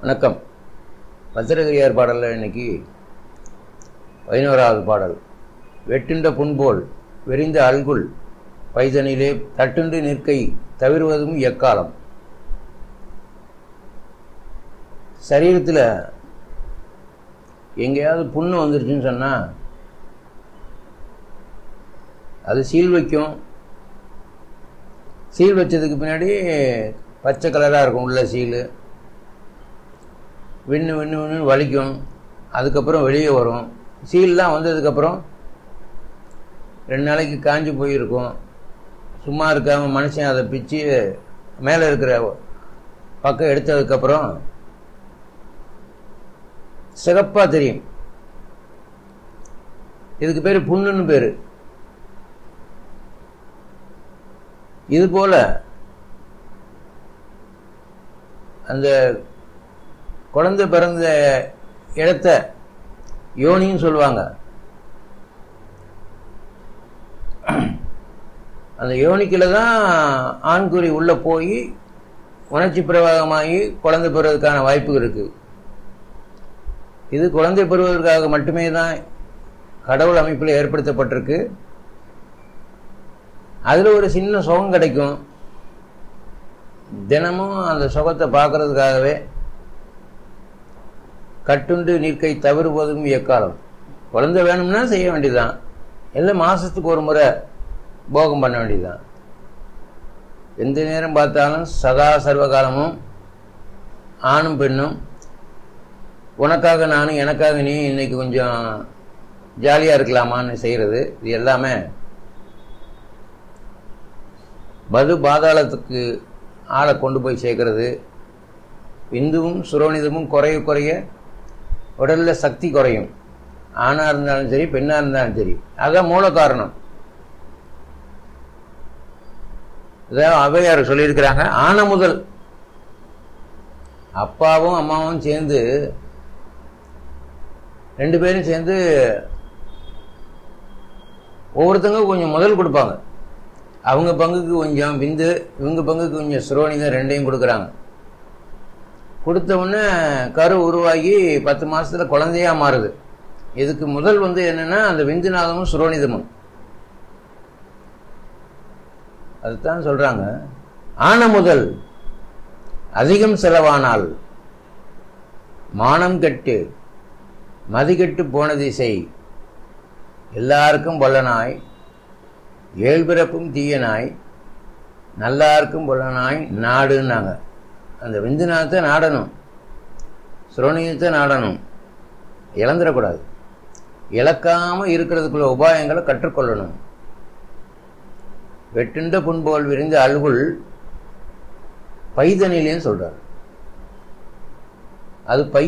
வணக்கம் பத்திரகிரியார் பாடலில் இன்னைக்கு பதினோராவது பாடல் வெட்டுண்ட புண்போல் வெறிந்த அல்குல் பைதனிலே தட்டுண்டு நிற்கை தவிர்வதும் எக்காலம் சரீரத்தில் எங்கேயாவது புண்ணு வந்துருச்சுன்னு சொன்னால் அது சீல் வைக்கும் சீல் வச்சதுக்கு பின்னாடி பச்சை கலராக இருக்கும் உள்ள சீல் விண்ணு விண்ணு விண்ணு வலிக்கும் அதுக்கப்புறம் வெளியே வரும் சீல்லாம் வந்ததுக்கப்புறம் ரெண்டு நாளைக்கு காஞ்சி போயிருக்கும் சும்மா இருக்காம மனுஷன் அதை பிச்சு மேலே இருக்கிற பக்கம் எடுத்ததுக்கப்புறம் சிகப்பாக தெரியும் இதுக்கு பேர் புண்ணுன்னு பேர் இது போல அந்த குழந்தை பிறந்த இடத்த யோனின்னு சொல்லுவாங்க அந்த யோனிக்கில தான் ஆண்குறி உள்ள போய் உணர்ச்சி பிரவாகமாகி குழந்தை பெறுவதற்கான வாய்ப்பு இருக்கு இது குழந்தை பெறுவதற்காக மட்டுமே தான் கடவுள் அமைப்பில் ஏற்படுத்தப்பட்டிருக்கு அதில் ஒரு சின்ன சுகம் கிடைக்கும் தினமும் அந்த சுகத்தை பார்க்கறதுக்காகவே கட்டுண்டு நிற்கை தவிர்வதும் எக்காலம் குழந்தை வேணும்னா செய்ய வேண்டியதுதான் இல்லை மாசத்துக்கு ஒரு முறை போகம் பண்ண வேண்டியதுதான் எந்த நேரம் பார்த்தாலும் சதா சர்வகாலமும் ஆணும் பெண்ணும் உனக்காக நானும் எனக்காக நீ இன்னைக்கு கொஞ்சம் ஜாலியாக இருக்கலாமான்னு செய்கிறது இது எல்லாமே பது பாதாளத்துக்கு ஆளை கொண்டு போய் சேர்க்கறது இந்துவும் சுரோனிதமும் குறைய குறைய உடலில் சக்தி குறையும் ஆணாக இருந்தாலும் சரி பெண்ணாக இருந்தாலும் சரி அதான் மூல காரணம் இதான் அவையார் சொல்லியிருக்கிறாங்க ஆன முதல் அப்பாவும் அம்மாவும் சேர்ந்து ரெண்டு பேரும் சேர்ந்து ஒவ்வொருத்தங்க கொஞ்சம் முதல் கொடுப்பாங்க அவங்க பங்குக்கு கொஞ்சம் விந்து இவங்க பங்குக்கு கொஞ்சம் சுரோனிதம் ரெண்டையும் கொடுக்குறாங்க கொடுத்த உடனே கரு உருவாகி பத்து மாசத்துல குழந்தையா மாறுது இதுக்கு முதல் வந்து என்னன்னா அந்த விந்துநாதமும் சுரோனிதமும் அதுதான் சொல்றாங்க ஆன முதல் அதிகம் செலவானால் மானம் கெட்டு மதிகெட்டு போன திசை எல்லாருக்கும் பொல்லனாய் ஏழ்பிறப்பும் தீயனாய் நல்லாருக்கும் பொல்லனாய் நாடுன்னாங்க அந்த விந்துநாதத்தை நாடணும் சுரோனியத்தை நாடணும் இழந்துடக்கூடாது இழக்காம இருக்கிறதுக்குள்ள உபாயங்களை கற்றுக்கொள்ளணும் வெட்டுண்ட புண்போல் விரிந்த அல்குள் பைதனிலேன்னு சொல்றார் அது பை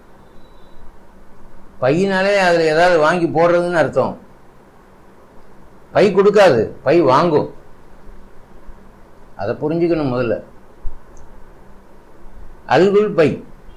பையினாலே அதுல ஏதாவது வாங்கி போடுறதுன்னு அர்த்தம் பை கொடுக்காது பை வாங்கும் அதை புரிஞ்சுக்கணும் முதல்ல அல்குல் பை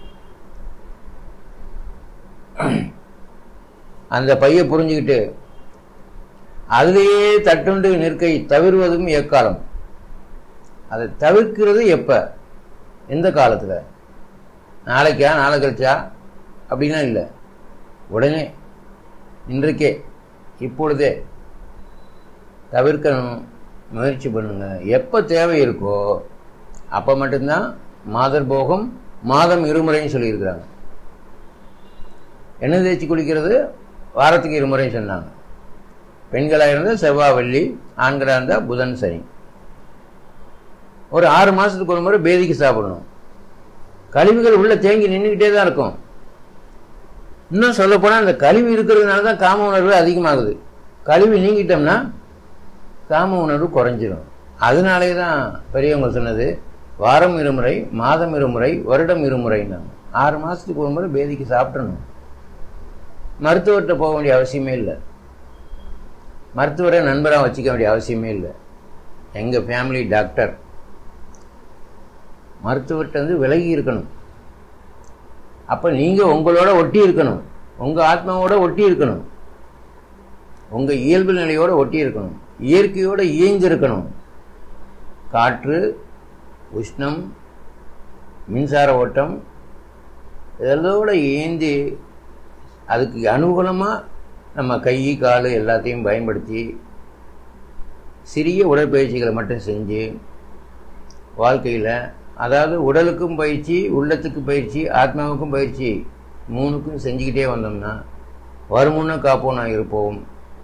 அந்த பையை புரிஞ்சுக்கிட்டு அதிலேயே தட்டுண்டு நிற்கை தவிர்வதும் எக்காலம் அதை தவிர்க்கிறது எப்ப எந்த காலத்துல நாளைக்கா நாளை கழிச்சா அப்படின்னா இல்லை உடனே இன்றைக்கே இப்பொழுதே தவிர்க்கணும் முயற்சி பண்ணுங்க எப்போ தேவை இருக்கோ அப்போ மட்டும்தான் மாதர் போகம் மாதம் இருமுறைன்னு சொல்லியிருக்கிறாங்க எண்ணெய் தேய்ச்சி குளிக்கிறது வாரத்துக்கு இருமுறைன்னு சொன்னாங்க பெண்களாக இருந்தால் செவ்வாய் வெள்ளி ஆண்களாக இருந்தால் புதன் சனி ஒரு ஆறு மாதத்துக்கு ஒரு முறை பேதிக்கு சாப்பிடணும் கழிவுகள் உள்ள தேங்கி நின்றுக்கிட்டே தான் இருக்கும் இன்னும் சொல்லப்போனால் அந்த கழிவு இருக்கிறதுனால தான் காம உணர்வு அதிகமாகுது கழிவு நீங்கிட்டோம்னா காம உணர்வு குறைஞ்சிடும் அதனாலே தான் பெரியவங்க சொன்னது வாரம் இருமுறை மாதம் இருமுறை வருடம் இருமுறைன்னாங்க ஆறு மாதத்துக்கு ஒரு முறை பேதிக்கு சாப்பிடணும் மருத்துவர்கிட்ட போக வேண்டிய அவசியமே இல்லை மருத்துவரை நண்பராக வச்சுக்க வேண்டிய அவசியமே இல்லை எங்கள் ஃபேமிலி டாக்டர் மருத்துவர்கிட்ட வந்து விலகி இருக்கணும் அப்போ நீங்கள் உங்களோட ஒட்டி இருக்கணும் உங்கள் ஆத்மாவோட ஒட்டி இருக்கணும் உங்கள் இயல்பு நிலையோட ஒட்டி இருக்கணும் இயற்கையோட இயங்கி இருக்கணும் காற்று உஷ்ணம் மின்சார ஓட்டம் இதோட ஏந்தி அதுக்கு அனுகூலமாக நம்ம கை கால் எல்லாத்தையும் பயன்படுத்தி சிறிய உடற்பயிற்சிகளை மட்டும் செஞ்சு வாழ்க்கையில் அதாவது உடலுக்கும் பயிற்சி உள்ளத்துக்கு பயிற்சி ஆத்மாவுக்கும் பயிற்சி மூணுக்கும் செஞ்சுக்கிட்டே வந்தோம்னா வருமுன்ன காப்போம் நான் இருப்போம்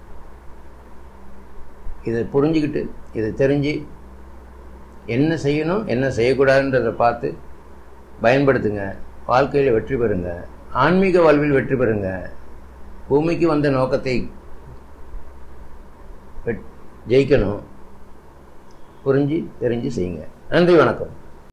இதை புரிஞ்சுக்கிட்டு இதை தெரிஞ்சு என்ன செய்யணும் என்ன செய்யக்கூடாதுன்றதை பார்த்து பயன்படுத்துங்க வாழ்க்கையில் வெற்றி பெறுங்க ஆன்மீக வாழ்வில் வெற்றி பெறுங்க பூமிக்கு வந்த நோக்கத்தை ஜெயிக்கணும் புரிஞ்சு தெரிஞ்சு செய்யுங்க நன்றி வணக்கம்